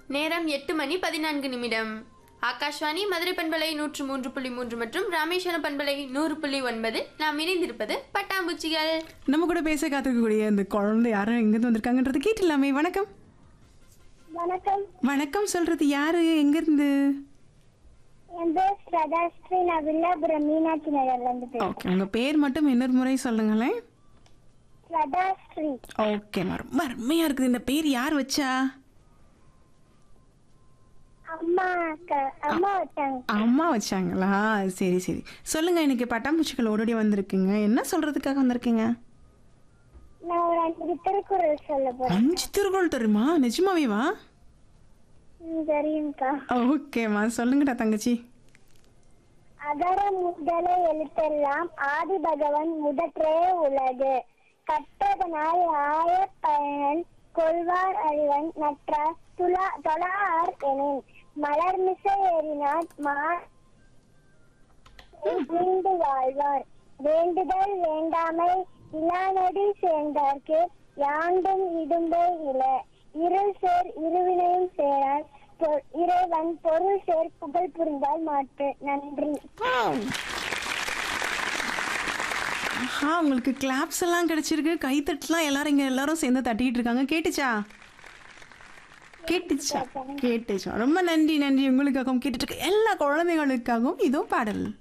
நேரம் எட்டு மணி பதினான்கு நிமிடம் ஆகாஷ்வாணி மதுரை பண்பலை நூற்று மூன்று புள்ளி மூன்று மற்றும் ராமேஸ்வரம் பண்பலை நூறு புள்ளி ஒன்பது நாம் இணைந்திருப்பது பட்டாம்பூச்சிகள் நம்ம கூட பேச காத்திருக்கக்கூடிய அந்த குழந்தை யாரும் எங்கேருந்து வந்திருக்காங்கன்றது கேட்டுலாமே வணக்கம் வணக்கம் வணக்கம் சொல்றது யாரு எங்கேருந்து என் பேர் ஸ்ரதாஸ்ரீ நான் வில்லாபுரம் மீனாட்சி நகர்ல இருந்து பேசுறேன் ஓகே உங்க பேர் மட்டும் இன்னொரு முறை சொல்லுங்களேன் ஸ்ரதாஸ்ரீ ஓகே ரொம்ப அருமையா இருக்குது இந்த பேர் யார் வச்சா அம்மா க- அம்மா வச்சாங்க அம்மா வச்சாங்களா சரி சரி சொல்லுங்க இன்னைக்கு பட்டாம்பூச்சிகள் ஓடோடி வந்திருக்குங்க என்ன சொல்றதுக்காக வந்திருக்கீங்க நான் ஒரு அஞ்சு திருக்குறள் சொல்ல போறேன் அஞ்சு திருக்குறள் தெரியுமா நிஜமாவே வா ம், தெரியும்க்கா ஓகேம்மா சொல்லுங்கடா தங்கச்சி அகர முதல எழுத்தெல்லாம் ஆதி பகவன் முதற்றே உலகு கற்றதனால் ஆய பயன் கொள்வார் அறிவன் நற்றார் துலா தொழார் எனின் மலர்மிசை ஏறினார் மா நீண்டு வாழ்வார் வேண்டுதல் வேண்டாமை இலானடி சேர்ந்தார்க்கு யாண்டும் இடும்பை இல இருள் சேர் இருவினையும் சேரார் பொ- இறைவன் பொருள் சேர் புகழ் புரிந்தால் மாற்று நன்றி ஆஹா உங்களுக்கு கிளாப்ஸ் எல்லாம் கிடைச்சிருக்கு கைத்தட்டலாம் எல்லாரும் இங்க எல்லாரும் சேர்ந்து தட்டிட்டு இருக்காங்க கேட்டுச்சா கேட்டுச்சா கேட்டுச்சா ரொம்ப நன்றி நன்றி உங்களுக்காகவும் கேட்டுட்டு இருக்க எல்லா குழந்தைகளுக்காகவும் இதோ பாடல்